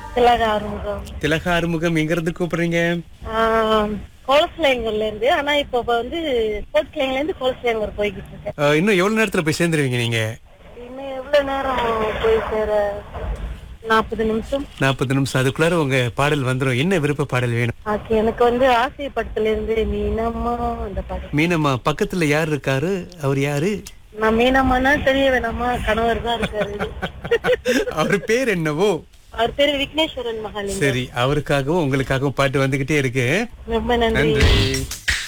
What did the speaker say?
திலக ஆறுமுகம் திலக ஆறுமுகம் எங்க இருந்து கூப்பிடுறீங்க கோலஸ்லேங்கர்ல இருந்து ஆனா இப்ப வந்து கோட்லேங்கல இருந்து கோலஸ்லேங்கர் போய்கிட்டு இருக்கேன் அஹ், இன்னும் எவ்வளவு நேரத்துல போய் சேர்ந்துருவீங்க நீங்க இன்னும் எவ்வளவு நேரம் போய் சேர நாற்பது நிமிஷம் நாற்பது நிமிஷம் அதுக்குள்ளார உங்க பாடல் வந்துரும் என்ன விருப்ப பாடல் வேணும் ஓகே எனக்கு வந்து ஆசை படத்துல இருந்து மீனம்மா அந்த பாடல் மீனம்மா பக்கத்துல யார் இருக்காரு அவர் யாரு நான் மீனம்மானா தெரிய வேணாமா கணவர் தான் இருக்காரு அவர் பேர் என்னவோ அவர் பேரு விக்னேஸ்வரன் மகாலிங்கம் சரி அவருக்காகவும் உங்களுக்காகவும் பாட்டு வந்துகிட்டே இருக்கு ரொம்ப நன்றி நன்றி